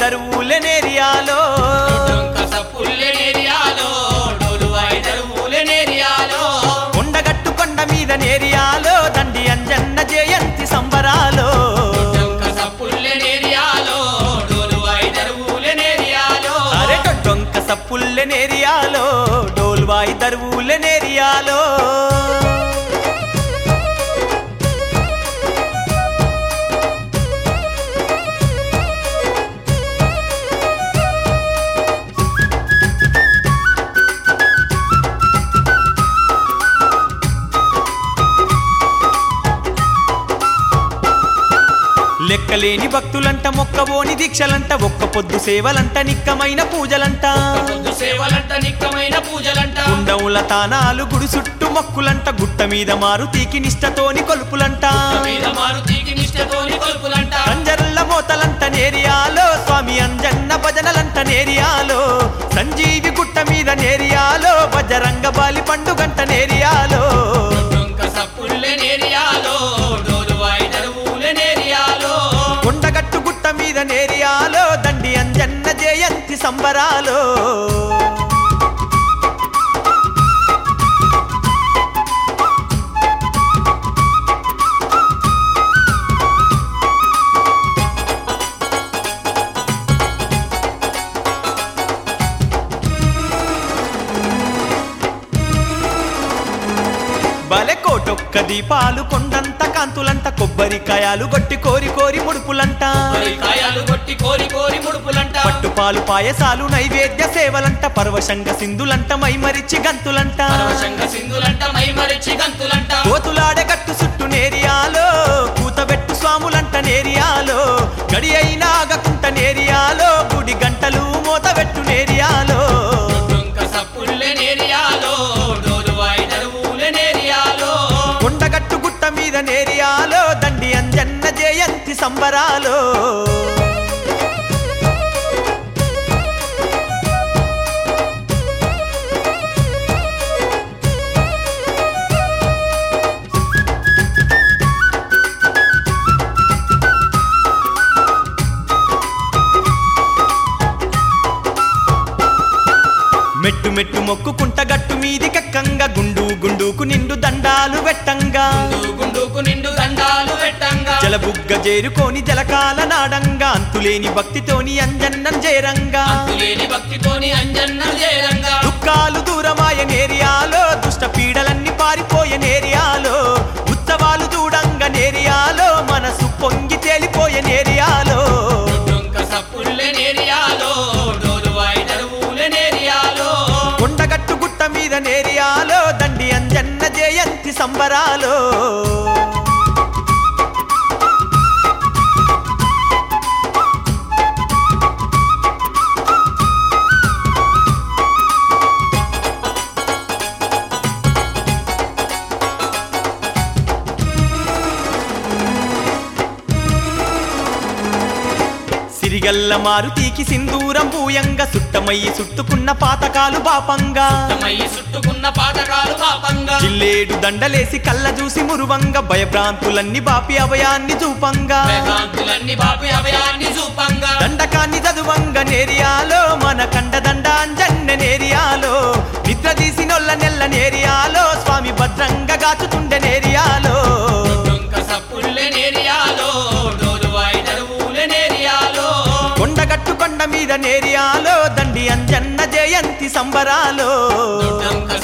దరువులనేరియాలో కస పుల్లెనేరియాలో డోలు వాయిదరు ఊలెనేరియాలో కొండగట్టు కొండ మీద నేరియాలో దండి అంజన్న జయంతి సంబరాలో కస పుల్లెనేరియాలో డోలు వాయిదరు ఊలెనేరియాలో అరే డొంక సప్పుల్లెనేరియాలో డోల్వాయి దరువులనేరియాలో లెక్కలేని భక్తులంట మొక్కబోని దీక్షలంట ఒక్క పొద్దు సేవలంట నిక్కమైన పూజలంట పొద్దు సేవలంట నిక్కమైన పూజలంట కుండముల తానాలు గుడి చుట్టూ మొక్కులంట గుట్ట మీద మారుతీకి నిష్టతోని కొలుపులంట మీద మారుతీకి నిష్టతోని కొలుపులంట కంజర్ల మోతలంట నేరియాలో స్వామి అంజన్న భజనలంట నేరియాలో సంజీవి గుట్ట మీద నేరియాలో బజరంగ బాలి పండుగంట నేరియాలో కస పుల్లెనేరియాలో డోలు వాయిదరు ఊలెనేరియాలో కొండగట్టు గుట్ట మీద నేరియాలో దండి అంజన్న జయంతి సంబరాలో బలె కోటొక్క దీపాలు కొండంత కాంతులంట కొబ్బరికాయలు గొట్టి కోరి కోరి ముడుపులంట కాయాలు కొట్టి కోరి కోరి ముడుపులంట పట్టుపాలు పాయసాలు నైవేద్య సేవలంట పరవశంగ సింధులంట మైమరిచి గంతులంట పరవశంగ సింధులంట మైమరిచి గంతులంట కోతులాడే గట్టు చుట్టూ నేరియాలో కూతబెట్టు స్వాములంట నేరియాలో గడి అయినా ఆగకుంట నేరియాలో గుడి గంటలు మోతబెట్టు నేరియాలో కస పుల్లెనేరియాలో డోలు వాయిదరు ఊలెనేరియాలో కొండగట్టు గుట్ట మీద నేరియాలో దండి అంజన్న జయంతి సంబరాలో మెట్టు మెట్టు మొక్కుకుంట గట్టు మీది కక్కంగా గుండు గుండుకు నిండు దండాలు వెట్టంగా గుండు గుండుకు నిండు దండాలు పెట్టంగా జలబుగ్గ చేరుకోని జలకాల నాడంగా అంతులేని భక్తితోని అంజన్నం చేరంగా అంతులేని భక్తితోని అంజన్నం చేరంగా దుఃఖాలు దూరమాయ నేరియాలో దుష్ట పీడలన్నీ పారిపోయే నేరియాలో ఉత్సవాలు చూడంగా నేరియాలో మనసు పొంగి తేలిపోయే నేరియాలో కస పుల్లెనేరియాలో డోలు వాయిదరు ఊలెనేరియాలో కొండగట్టు గుట్ట మీద నేరియాలో దండి అంజన్న జయంతి సంబరాలో సిరిగల్ల మారుతీకి సింధూరం పూయంగా సుట్టమయ్యి చుట్టుకున్న పాతకాలు పాపంగా తమయ్యి చుట్టుకున్న పాతకాలు పాపంగా జిల్లేడు దండలేసి కళ్ళ చూసి మురువంగా భయభ్రాంతులన్నీ బాపి అభయాన్ని చూపంగా వేదాంతులన్నీ బాపి అభయాన్ని చూపంగా దండకాన్ని చదువంగా నేరియాలో మన కండ దండ అంజన్న నేరియాలో నిద్ర తీసినొల్ల నెల్ల నేరియాలో స్వామి భద్రంగా గాచుతుండే నేరియాలో కస పుల్లెనేరియాలో డోలు వాయిదరు ఊలెనేరియాలో కొండగట్టు కొండ మీద నేరియాలో దండి అంజన్న జయంతి సంబరాలో కస